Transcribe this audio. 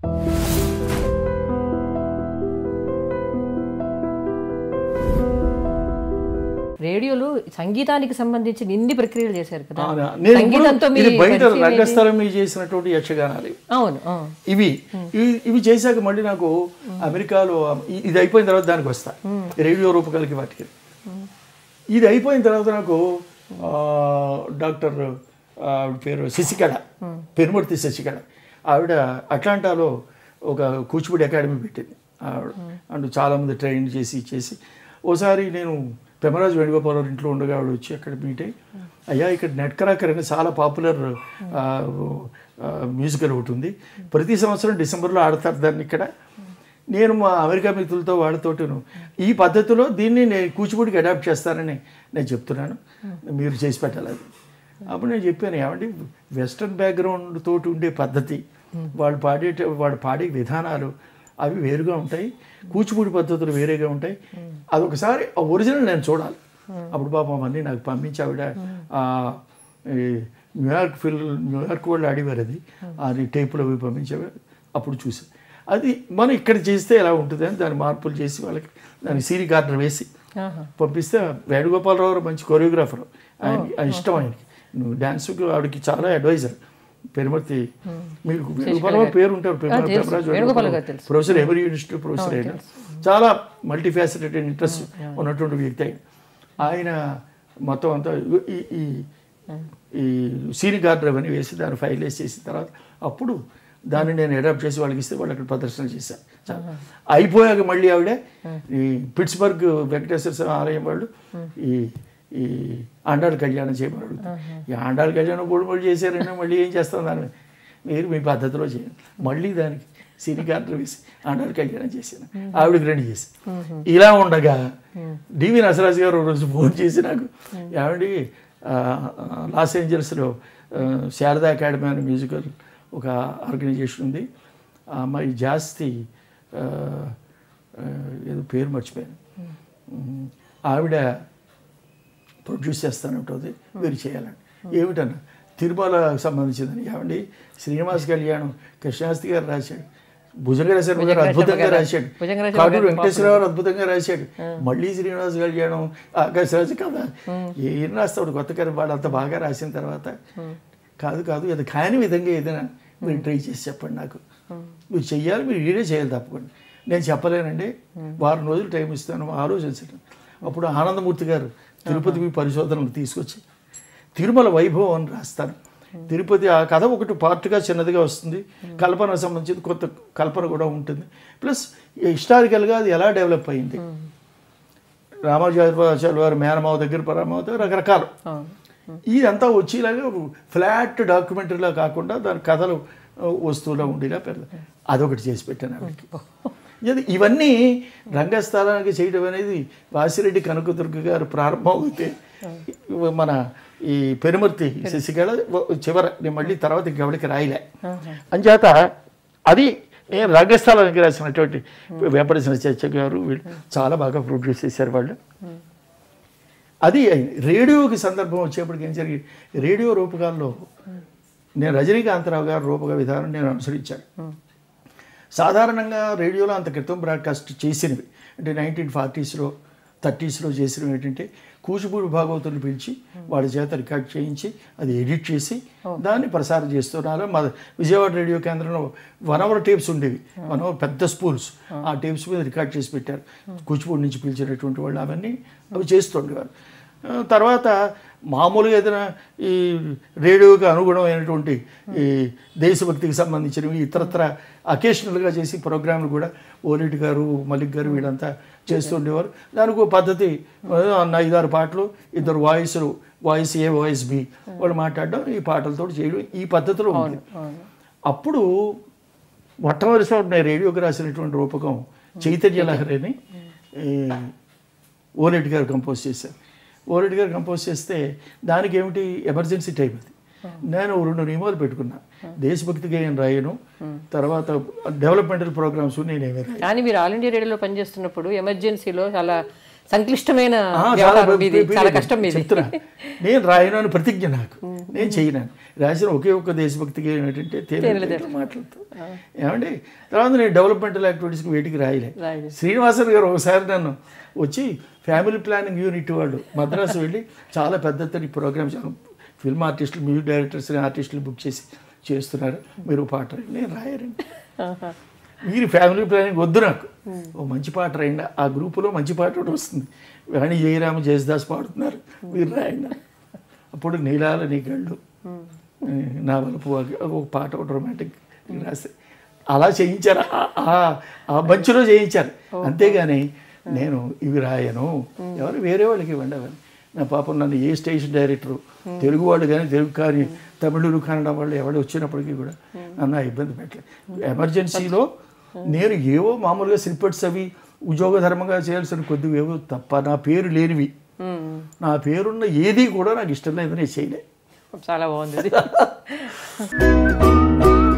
రేడియోలో సంగీతానికి సంబంధించిన ఇన్ని ప్రక్రియలు చేశారు కదా అవునా? నేను సంగీతంతో ఇప్పుడు మీ ఇది బయట పరిచయం ఏంటి? రంగస్థలం మీద చేసినటువంటి యక్షగానాలు ఇవి. అవును ఆ. ఇవి ఇవి ఇవి చేశాక మళ్ళీ నాకు అమెరికాలో ఇ- ఇది అయిపోయిన తర్వాత దానికి వస్తా రేడియో రూపకాలకి వాటికి ఇది అయిపోయిన తర్వాత నాకు ఆ, డాక్టర్ ఆ, ఆవిడ పేరు శశికళ పెరుమూర్తి శశికళ ఆవిడ అట్లాంటాలో ఒక కూచిపూడి అకాడమీ పెట్టింది ఆవిడ అండ్ చాలామంది ట్రైన్ చేసి చేసి ఓసారి నేను పెమరాజు వేణుగోపాలరావు ఇంట్లో ఉండగా ఆవిడ వచ్చి అక్కడ మీట్ అయ్యి అయ్యా ఇక్కడ నెట్ క్రాకర్ అని చాలా పాపులర్ మ్యూజికల్ ఒకటి ఉంది ప్రతి సంవత్సరం డిసెంబర్లో ఆడతారు దాన్ని ఇక్కడ నేను మా అమెరికా మిత్రులతో వాళ్ళతోటిను ఈ పద్ధతిలో దీన్ని నేను కూచిపూడికి అడాప్ట్ చేస్తానని నేను చెప్తున్నాను మీరు చేసి పెట్టాలి అది అప్పుడు నేను చెప్పాను ఏమండి వెస్ట్రన్ బ్యాక్గ్రౌండ్ తోటి ఉండే పద్ధతి వాళ్ళు పాడే వాడు పాడే విధానాలు అవి వేరుగా ఉంటాయి కూచిపూడి పద్ధతులు వేరేగా ఉంటాయి అదొకసారి ఆ ఒరిజినల్ నేను చూడాలి అప్పుడు పాపం అవన్నీ నాకు పంపించి ఆవిడ ఆ, ఈ న్యూయార్క్ ఫిల్ న్యూయార్క్ వాళ్ళు ఆడేవారు అది అది టేపులు అవి పంపించేవారు అప్పుడు చూసాను అది మనం ఇక్కడ చేస్తే ఎలా ఉంటుంది అని దాని మార్పులు చేసి వాళ్ళకి దానికి సీరీ కార్డర్ వేసి ఆహా. పంపిస్తే వేణుగోపాలరావు గారు మంచి కొరియోగ్రాఫర్ ఆయన ఆయన ఇష్టం ఆయనకి నువ్వు డ్యాన్స్కి ఆవిడకి చాలా అడ్వైజర్ పెరుమర్తి మీకు వేణుగోపాలరావు పేరు ఉంటారు పెరుమర్తి తెలుసు. పెమ్మరాజు వేణుగోపాల్ వేణుగోపాలరావు. గారు తెలుసు. ప్రొఫెసర్ ఎవరి ఇన్స్టిట్యూట్ ప్రొఫెసర్ అయిన చాలా మల్టీ ఫ్యాసిలిటెడ్ ఇంట్రెస్ట్ ఉన్నటువంటి వ్యక్తి ఆయన ఆయన మొత్తం అంతా ఈ ఈ ఈ సీని గార్డర్ అవన్నీ వేసి దాన్ని ఫైల్ వేసి చేసిన తర్వాత అప్పుడు దాన్ని నేను అడాప్ట్ చేసి వాళ్ళకి ఇస్తే వాళ్ళు అక్కడ ప్రదర్శన చేశారు చాలా. అయిపోయాక మళ్ళీ ఆవిడ ఈ పిట్స్బర్గ్ వెంకటేశ్వర స్వామి ఆలయం వాళ్ళు ఈ ఈ ఆండాళ్ళ కళ్యాణం చేయమని ఈ ఆండాళ్ళ కళ్యాణం మూడు మూడు చేశారైనా మళ్ళీ ఏం చేస్తాం దాన్ని మీరు మీ పద్ధతిలో చేయండి మళ్ళీ దానికి సినీ కార్డు వేసి ఆండాళ్ళ కళ్యాణం చేశాను ఆవిడకి రెడీ చేసి ఇలా ఉండగా డివి నసరాజు గారు ఒక రోజు ఫోన్ చేసి నాకు ఏమండి ఆ, లాస్ ఏంజల్స్లో ఆ, శారదా అకాడమీ అనే మ్యూజికల్ ఒక ఆర్గనైజేషన్ ఉంది ఆ అమ్మాయి జాస్తి ఆ, ఆ, ఏదో పేరు మర్చిపోయాను ఉమ్, ఆవిడ ప్రొడ్యూస్ చేస్తానంటుంది మీరు చేయాలని ఏమిటన్నా తిరుమల సంబంధించిందని ఏమండి శ్రీనివాస్ కళ్యాణం కృష్ణాస్తి గారు రాశాడు భుజంగ శర్మ గారు అద్భుతంగా రాశాడు భుజంగరాజు కాటూరు వెంకటేశ్వరరావు గారు అద్భుతంగా రాశాడు మళ్ళీ శ్రీనివాస్ కళ్యాణం ఆకాశరాజు కదా ఏం రాస్తాడు కొత్త కథ వాడు అంత బాగా రాసిన తర్వాత కాదు కాదు అది కాని విధంగా ఏదైనా మీరు ట్రై చేసి చెప్పండి నాకు మీరు చెయ్యాలి మీరు ఈడే చేయాలి తప్పకుండా నేను చెప్పలేనండి వారం రోజులు టైం ఇస్తాను ఆలోచించండి అప్పుడు ఆనందమూర్తి గారు తిరుపతికి పరిశోధనలు తీసుకొచ్చి తిరుమల వైభవం అని రాస్తాను తిరుపతి ఆ కథ ఒకటి పార్ట్గా చిన్నదిగా వస్తుంది కల్పన సంబంధించి కొత్త కల్పన కూడా ఉంటుంది ప్లస్ హిస్టారికల్గా అది ఎలా డెవలప్ అయింది రామాచార్య వారి మేనమావ దగ్గర పరమావ దగ్గర రకరకాలు అవును. ఇదంతా వచ్చేలాగా ఫ్లాట్ డాక్యుమెంటరీలా కాకుండా దాని కథలు ఆ, వస్తువులా ఉండేలా పెడతా అదొకటి చేసి పెట్టాను ఆవిడకి ఇది ఇవన్నీ రంగస్థలానికి చేయడం అనేది వాసిరెడ్డి కనకదుర్గ గారు ప్రారంభం అవుతే మన ఈ పెరుమర్తి శశికళ చివర నేను మళ్ళీ తర్వాత ఇంకెవరికి రాయలే అంచేత అది నేను రంగస్థలానికి రాసినటువంటి వెంపటి చర్చ గారు వీళ్ళు చాలా బాగా ప్రొడ్యూస్ చేశారు వాళ్ళు అది అయింది. రేడియోకి సందర్భం వచ్చేప్పటికి ఏం జరిగింది రేడియో రూపకాల్లో నేను రజనీకాంతరావు గారు రూపక విధానం నేను అనుసరించాను సాధారణంగా రేడియోలో అంత క్రితం బ్రాడ్కాస్ట్ చేసినవి అంటే నైన్టీన్ ఫార్టీస్లో థర్టీస్లో చేసినవి ఏంటంటే కూచిపూడి భాగవతులు పిలిచి వాళ్ళ చేత రికార్డ్ చేయించి అది ఎడిట్ చేసి దాన్ని ప్రసారం చేస్తున్నారు మా విజయవాడ రేడియో కేంద్రంలో వన్ అవర్ టేప్స్ ఉండేవి వన్ అవర్ పెద్ద స్పూల్స్ ఆ టేప్స్ మీద రికార్డ్ చేసి పెట్టారు కూచిపూడి నుంచి పిలిచినటువంటి వాళ్ళు అవన్నీ అవి చేస్తుండేవారు ఆ, తర్వాత మామూలుగా ఏదైనా ఈ రేడియోకి అనుగుణమైనటువంటి ఈ దేశభక్తికి సంబంధించినవి ఇతరత్ర అకేషనల్గా చేసి ప్రోగ్రాంలు కూడా ఓలిటి గారు మలిక్ గారు వీళ్ళంతా చేస్తుండేవారు దానికి ఒక పద్ధతి ఆ, ఐదారు పాటలు ఇద్దరు వాయిస్లు వాయిస్ ఏ వాయిస్ బి వాళ్ళు మాట్లాడడం ఈ పాటలతో చేయడం ఈ పద్ధతిలో ఉంది అప్పుడు మొట్టమొదటిసారి నేను రేడియోకి రాసినటువంటి రూపకం చైతన్య లహరి అని ఈ ఓరెడ్డి గారు కంపోజ్ చేశారు ఓరెడ్డి గారు కంపోజ్ చేస్తే దానికి ఏమిటి ఎమర్జెన్సీ టైం అది నేను రెండు నియమాలు పెట్టుకున్నా దేశభక్తి గేయం రాయను తర్వాత డెవలప్మెంటల్ ప్రోగ్రామ్స్ నేనేమి రాయను కానీ మీరు ఆల్ ఇండియా రేడియోలో పనిచేస్తున్నప్పుడు ఎమర్జెన్సీలో చాలా సంక్లిష్టమైన ఆ, చాలా వ్యవహారం బ- ఇది బ- చాలా కష్టం ఇది చెప్తున్నా నేను రాయను అని ప్రతిజ్ఞ నాకు నేను చేయను రాసిన ఒకే ఒక్క దేశభక్తికి ఏంటంటే తేలిక మాటలతో ఏమండి తర్వాత నేను డెవలప్మెంటల్ యాక్టివిటీస్కి వేటికి రాయలే రాయలేదు. శ్రీనివాసన్ గారు ఒకసారి నన్ను వచ్చి ఫ్యామిలీ ప్లానింగ్ యూనిట్ వాళ్ళు మద్రాసు వెళ్ళి చాలా పెద్ద ఎత్తున ఈ ప్రోగ్రామ్స్ ఫిల్మ్ ఆర్టిస్టులు మ్యూజిక్ డైరెక్టర్స్ని ఆర్టిస్టులు బుక్ చేసి చేస్తున్నారు మీరు పాట రాయండి. నేను రాయరండి ఆహా. మీరు ఫ్యామిలీ ప్లానింగ్ వద్దు నాకు ఓ మంచి పాట రాయండి ఆ గ్రూపులో మంచి పాట ఒకటి వస్తుంది వాణి జయరామ జయసుదాస్ పాడుతున్నారు మీరు రాయండి అప్పుడు నీలాల నీ గళ్ళు నా వలపు వాకి- ఒక పాట ఒకటి రొమాంటిక్ రాస్తే అలా చేయించారు ఆ- ఆ- ఆ మంచులో చేయించారు అంతేగాని నేను ఇవి రాయను ఎవరు వేరే వాళ్ళకి ఇవ్వండి అవన్నీ నా పాపం నన్ను ఏ స్టేషన్ డైరెక్టరు తెలుగు వాళ్ళు కానీ తెలుగు కానీ తమిళులు కన్నడ వాళ్ళు ఎవరు వచ్చినప్పటికీ కూడా నన్ను ఆ ఇబ్బంది పెట్టలేదు ఎమర్జెన్సీలో నేను ఏవో మామూలుగా స్నిపెట్స్ అవి ఉద్యోగ ధర్మంగా చేయాల్సిన కొద్దివి ఏవో తప్ప నా పేరు లేనివి ఉమ్. నా పేరున్న ఏది కూడా నాకు ఇష్టం లేదని చేయలే చాలా బాగుంది ఇది